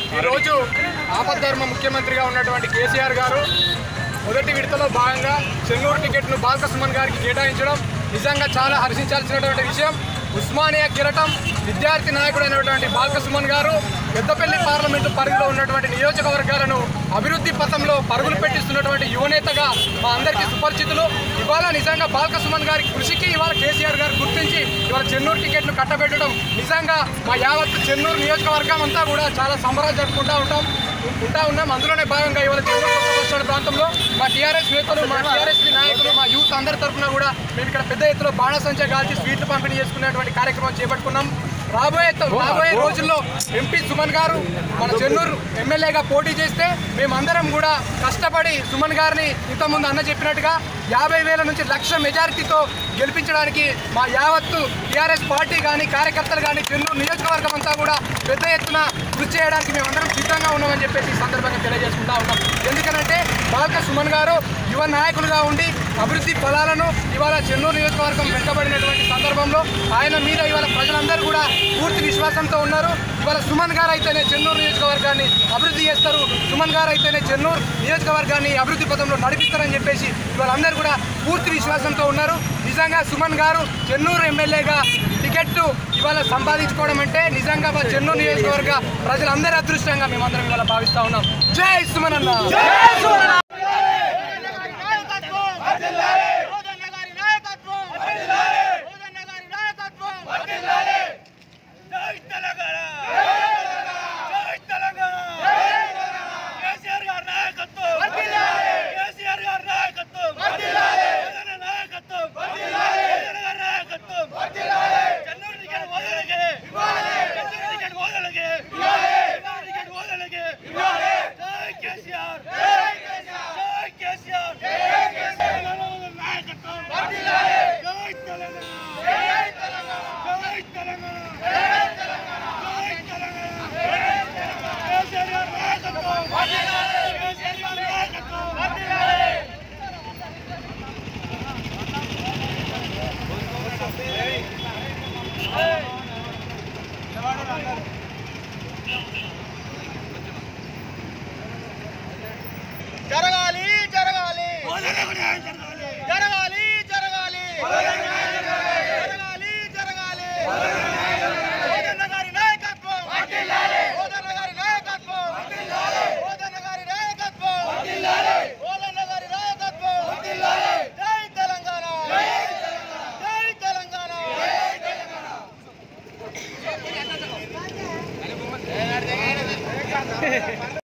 ఈరోజు ఆపద్ధర్మ ముఖ్యమంత్రిగా ఉన్నటువంటి కేసీఆర్ గారు మొదటి విడతలో భాగంగా చెన్నూరు టికెట్ను బాలకృష్ణన్ గారికి కేటాయించడం నిజంగా చాలా హర్షించాల్సినటువంటి విషయం ఉస్మానియా కిరటం విద్యార్థి నాయకుడైనటువంటి బాలకృష్ణన్ గారు పెద్దపల్లి పార్లమెంటు పరిధిలో ఉన్నటువంటి నియోజకవర్గాలను అభివృద్ధి పథంలో పరుగులు పెట్టిస్తున్నటువంటి యువనేతగా మా అందరికీ సుపరిచితులు ఇవాళ నిజంగా బాలకృష్ణన్ గారి కృషికి ఇవాళ కేసీఆర్ గారు గుర్తించి ఇవాళ చెన్నూరు టికెట్లు కట్టబెట్టడం నిజంగా మా యావత్ చెన్నూరు నియోజకవర్గం అంతా కూడా చాలా సంబరాలు జరుపుకుంటూ ఉంటాం ఉంటా ఉన్నాం అందులోనే భాగంగా ఇవాళ చెన్నూరు కొత్త బస్ స్టాండ్ ప్రాంతంలో మా టీఆర్ఎస్ నేతలు మా టీఆర్ఎస్ నాయకులు మా యూత్ అందరి తరఫున కూడా మేము ఇక్కడ పెద్ద ఎత్తులో బాణసంచా కాల్చి స్వీట్లు పంపిణీ చేసుకునేటువంటి కార్యక్రమం చేపట్టుకున్నాం రాబోయే రాబోయే రోజుల్లో ఎంపీ సుమన్ గారు మన చెన్నూరు ఎమ్మెల్యేగా పోటీ చేస్తే మేమందరం కూడా కష్టపడి సుమన్ గారిని ఇంతకుముందు అన్న చెప్పినట్టుగా యాభై వేల నుంచి లక్ష మెజారిటీతో గెలిపించడానికి మా యావత్తు టీఆర్ఎస్ పార్టీ కానీ కార్యకర్తలు కానీ చెన్నూరు నియోజకవర్గం అంతా కూడా పెద్ద ఎత్తున కృషి చేయడానికి మేమందరం సిద్ధంగా ఉన్నామని చెప్పేసి ఈ సందర్భంగా తెలియజేసుకుంటా ఉన్నాం ఎందుకనంటే బాలక సుమన్ గారు యువ నాయకులుగా ఉండి అభివృద్ధి ఫలాలను ఇవాళ చెన్నూరు నియోజకవర్గం వెంటబడినటువంటి సందర్భంలో ఆయన మీద ఇవాళ ప్రజలందరూ కూడా పూర్తి విశ్వాసంతో ఉన్నారు ఇవాళ సుమన్ గారు అయితేనే చెన్నూరు నియోజకవర్గాన్ని అభివృద్ధి చేస్తారు సుమన్ గారు అయితేనే చెన్నూరు నియోజకవర్గాన్ని అభివృద్ధి పథంలో నడిపిస్తారని చెప్పేసి ఇవాళ అందరూ కూడా పూర్తి విశ్వాసంతో ఉన్నారు నిజంగా సుమన్ గారు చెన్నూరు ఎమ్మెల్యేగా టికెట్ ఇవాళ సంపాదించుకోవడం అంటే నిజంగా మా చెన్నూరు నియోజకవర్గ ప్రజలందరి అదృష్టంగా మేమందరం ఇవాళ భావిస్తా ఉన్నాం జై సుమన్ అన్న జై తెలంగాణ జై తెలంగాణ కేసీఆర్ గారి నాయకత్వం కేసీఆర్ గారి నాయకత్వం జగన్ నాయకత్వం జగన్ గారి నాయకత్వం చెన్నూరు టికెట్ వదలగే చెన్నూరు టికెట్ వదలగే చెన్నూరు టికెట్ వదలగే జై కేసీఆర్ జై కేసీఆర్ తెలంగాణ నాయకత్వం జై తెలంగాణ జై తెలంగాణ జై తెలంగాణ జరగాలి జరగాలి